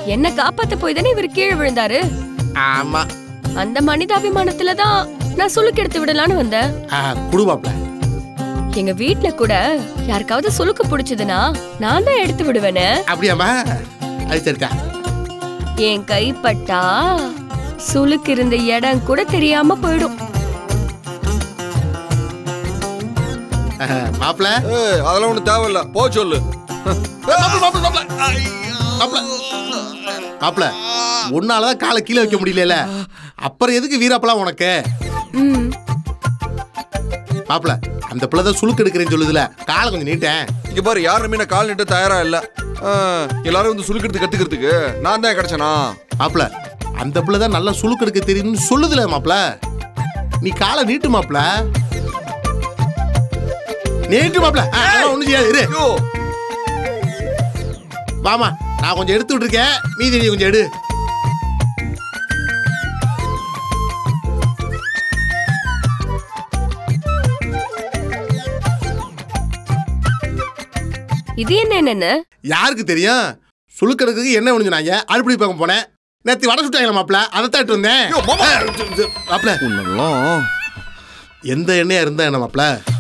என்ன காப்பாத்த போய் தானே இவர் கீழே விழுந்தாரு ஆமா அந்த மனிதாபிமானத்துல தான் நான் சுளுக்கு எடுத்து விடலான்னு வந்தேன் ஆ, குடு மாப்ள எங்க வீட்ல கூட யாருக்காவது சுளுக்கு பிடிச்சதுன்னா நான் தான் எடுத்து விடுவேனே அப்படியாம்மா அது சரிக்கா என் கைப்பட்டா சுளுக்கு இருந்த இடம் கூட தெரியாம போயிடும் மாப்ள ஏய் அதெல்லாம் ஒன்றும் தேவையில்ல போ சொல்லு மாப்ள உன்னாலதான் காலை கீழே வைக்க முடியல அப்புறம் எதுக்கு வீராப்பெல்லாம் உனக்கு ம் மாப்ள அந்த பிள்ளை தான் சுளுக்கு எடுக்கிறேன்னு சொல்லுதுல காலை கொஞ்சம் நீட்டேன் இங்க பாரு யாருமே நான் கால் நீட்ட தயாரா இல்ல ஆ, எல்லாரும் வந்து சுருக்கிறது கத்துக்கிறதுக்கு நான் தான் கிடைச்சனா மாப்ள அந்த பிள்ளை தான் நல்லா சுளுக்கு எடுக்க தெரியும்னு சொல்லுதுல மாப்ள நீ காலை நீட்டு மாப்ள நீட்டு மாப்ள ஆ, அதெல்லாம் ஒண்ணும் செய்யாது இரு ஐயோ வாமா நான் கொஞ்சம் எடுத்து விட்டுருக்கேன் மீதி நீ கொஞ்சம் எடு இது என்ன என்னன்னு யாருக்கு தெரியும் சுளுக்கெடுக்கிறதுக்கு என்ன ஒழிஞ்சுனாங்க அடுப்படி பக்கம் போனேன் நேற்று வடை சுட்டாங்களா மாப்ள அதை தான் எடுத்து வந்தேன் ஐயோ, மாமா. மாப்ள உன்னெல்லாம் எந்த எண்ணெயா இருந்தா என்ன மாப்ள